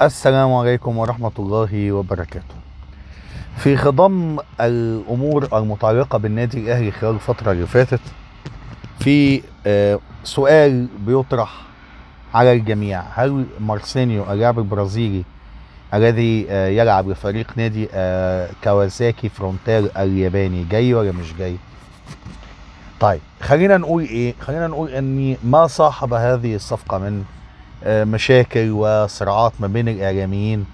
السلام عليكم ورحمة الله وبركاته في خضم الأمور المتعلقة بالنادي الأهلي خلال الفترة اللي فاتت في آه، سؤال بيطرح على الجميع هل مارسينيو اللاعب البرازيلي الذي آه، يلعب لفريق نادي آه، كawasaki فرونتال الياباني جاي ولا مش جاي؟ طيب خلينا نقول ايه؟ خلينا نقول ان ما صاحب هذه الصفقة من آه، مشاكل وصراعات ما بين الاعلاميين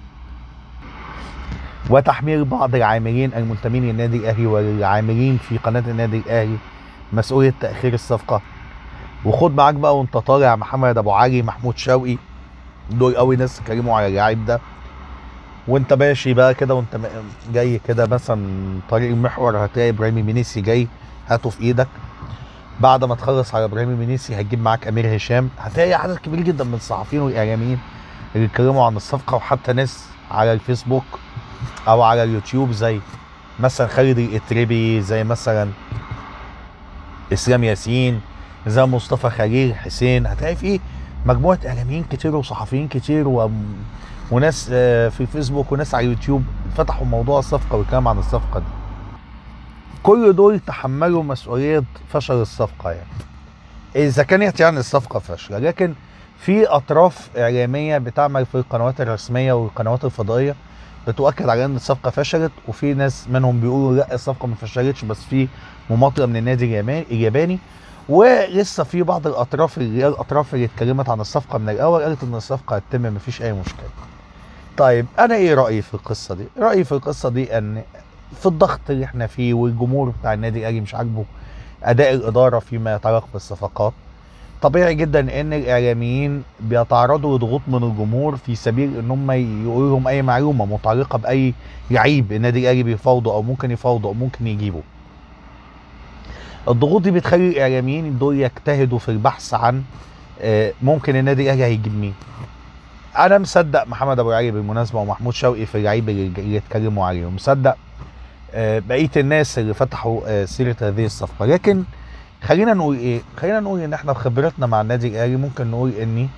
وتحميل بعض العاملين المنتمين للنادي الاهلي والعاملين في قناه النادي الاهلي مسؤوليه تاخير الصفقه وخد معاك بقى وانت طالع محمد ابو علي محمود شوقي دول قوي ناس اتكلموا على اللعيب ده وانت ماشي بقى كده وانت م- جاي كده مثلا طريق المحور هتلاقي ابراهيم منيسي جاي هاته في ايدك بعد ما تخلص على ابراهيم منيسي هتجيب معاك امير هشام هتلاقي عدد كبير جدا من الصحفيين والاعلاميين اللي اتكلموا عن الصفقه وحتى ناس على الفيسبوك او على اليوتيوب زي مثلا خالد الاتربي زي مثلا اسلام ياسين زي مصطفى خليل حسين هتلاقي في مجموعه اعلاميين كتير وصحفيين كتير و... وناس آه، في فيسبوك وناس على اليوتيوب فتحوا موضوع الصفقه والكلام عن الصفقه دي كل دول تحملوا مسؤوليه فشل الصفقه يعني اذا كانت يعني الصفقه فاشله لكن في اطراف اعلاميه بتعمل في القنوات الرسميه والقنوات الفضائيه بتؤكد على ان الصفقه فشلت وفي ناس منهم بيقولوا لا الصفقه ما فشلتش بس في مماطله من النادي الياباني الياباني ولسه في بعض الاطراف اللي هي الاطراف اللي اتكلمت عن الصفقه من الاول قالت ان الصفقه هتتم مفيش اي مشكله. طيب انا ايه رايي في القصه دي؟ رايي في القصه دي ان في الضغط اللي احنا فيه والجمهور بتاع النادي الاهلي مش عاجبه اداء الاداره فيما يتعلق بالصفقات طبيعي جدا ان الاعلاميين بيتعرضوا لضغوط من الجمهور في سبيل ان هم يقولوا لهم اي معلومه متعلقه باي لعيب النادي الاهلي بيفاوضه او ممكن يفاوضه او ممكن يجيبه. الضغوط دي بتخلي الاعلاميين دول يجتهدوا في البحث عن آه، ممكن النادي الاهلي هيجيب مين. انا مصدق محمد ابو علي بالمناسبه ومحمود شوقي في اللعيبه اللي اللي اتكلموا عليهم مصدق آه، بقيه الناس اللي فتحوا آه، سيره هذه الصفقه لكن خلينا نقول ايه خلينا نقول ان احنا بخبرتنا مع النادي الاهلي ممكن نقول اني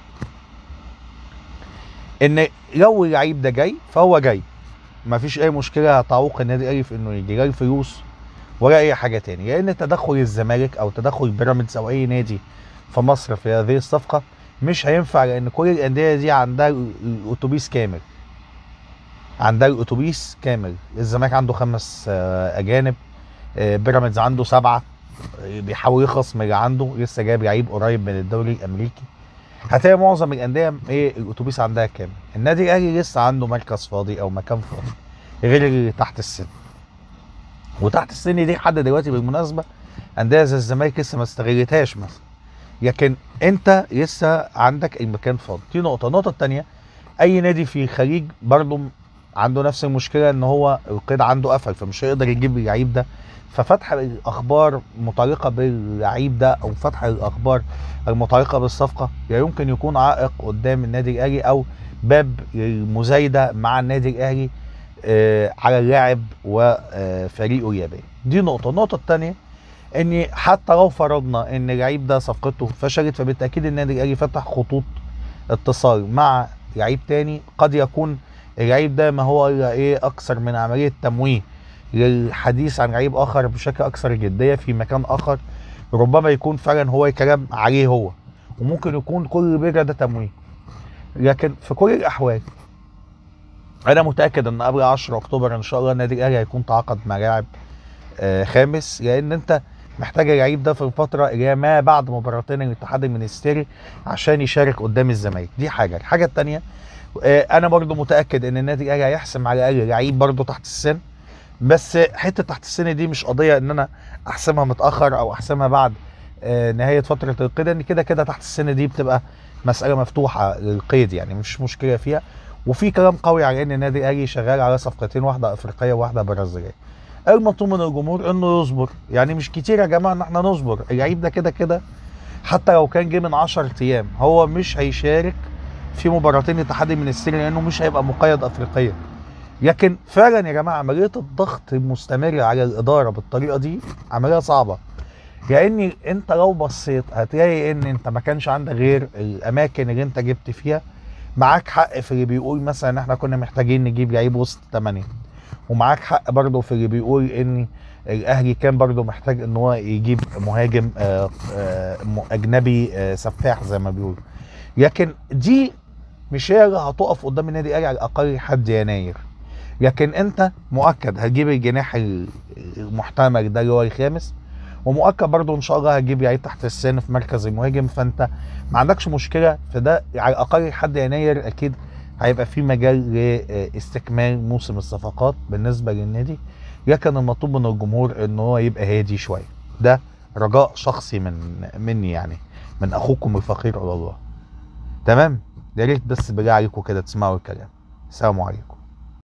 ان لو اللعيب ده جاي فهو جاي ما فيش اي مشكله هتعوق النادي الاهلي في انه يجي لا الفلوس ولا اي حاجه تاني لان تدخل الزمالك او تدخل بيراميدز او اي نادي في مصر في هذه الصفقه مش هينفع لان كل الانديه دي عندها ال- الاتوبيس كامل عندها الاتوبيس كامل الزمالك عنده خمس آه، اجانب آه، بيراميدز عنده سبعه آه، بيحاول يخلص من اللي عنده لسه جايب لعيب قريب من الدوري الامريكي هتلاقي معظم الانديه ايه الاتوبيس عندها كامل النادي الاهلي لسه عنده مركز فاضي او مكان فاضي غير اللي تحت السن وتحت السن دي لحد دلوقتي بالمناسبه انديه زي الزمالك لسه ما استغلتهاش مثلا لكن انت لسه عندك المكان فاضي دي نقطه النقطه الثانيه اي نادي في الخليج برضه عنده نفس المشكله ان هو القيد عنده قفل فمش هيقدر يجيب اللعيب ده ففتح الاخبار متعلقه باللعيب ده او فتح الاخبار المتعلقه بالصفقه لا يمكن يكون عائق قدام النادي الاهلي او باب المزايده مع النادي الاهلي آه، على اللاعب وفريقه الياباني دي نقطه النقطه الثانيه ان حتى لو فرضنا ان اللعيب ده صفقته فشلت فبالتاكيد النادي الاهلي فتح خطوط اتصال مع لعيب تاني قد يكون اللعيب ده ما هو الا ايه اكثر من عمليه تمويه للحديث عن لعيب اخر بشكل اكثر جديه في مكان اخر ربما يكون فعلا هو كلام عليه هو وممكن يكون كل بيرة ده تمويه لكن في كل الاحوال انا متاكد ان قبل 10 اكتوبر ان شاء الله النادي الاهلي هيكون تعاقد مع لاعب آه، خامس لان انت محتاج اللعيب ده في الفتره اللي هي ما بعد مباراتين الاتحاد المنستيري عشان يشارك قدام الزمالك دي حاجه الحاجه الثانيه انا برضو متاكد ان النادي الاهلي هيحسم على الاقل لعيب برضو تحت السن بس حته تحت السن دي مش قضيه ان انا احسمها متاخر او احسمها بعد آه، نهايه فتره القيد ان كده كده تحت السن دي بتبقى مساله مفتوحه للقيد يعني مش مشكله فيها وفي كلام قوي على ان النادي الاهلي شغال على صفقتين واحده افريقيه وواحده برازيليه المطلوب من الجمهور انه يصبر يعني مش كتير يا جماعه ان احنا نصبر اللعيب ده كده كده حتى لو كان جه من 10 ايام هو مش هيشارك في مباراتين الاتحاد المنستيري لانه مش هيبقى مقيد افريقيا لكن فعلا يا جماعه عمليه الضغط المستمر على الاداره بالطريقه دي عمليه صعبه لان انت لو بصيت هتلاقي ان انت ما كانش عندك غير الاماكن اللي انت جبت فيها معاك حق في اللي بيقول مثلا ان احنا كنا محتاجين نجيب لعيب وسط 8 ومعاك حق برضه في اللي بيقول ان الاهلي كان برضه محتاج ان هو يجيب مهاجم آه، آه، م- اجنبي آه، سفاح زي ما بيقولوا لكن دي مش هي اللي هتقف قدام النادي الاهلي على الاقل لحد يناير لكن انت مؤكد هتجيب الجناح ال- المحتمل ده اللي هو الخامس ومؤكد برضه ان شاء الله هتجيب لعيب تحت السن في مركز المهاجم فانت ما عندكش مشكله في ده على الاقل لحد يناير اكيد هيبقى في مجال لاستكمال موسم الصفقات بالنسبه للنادي لكن المطلوب من الجمهور ان هو يبقى هادي شويه ده رجاء شخصي من مني يعني من اخوكم الفقير الى الله تمام يا ريت بس بالله عليكم كده تسمعوا الكلام السلام عليكم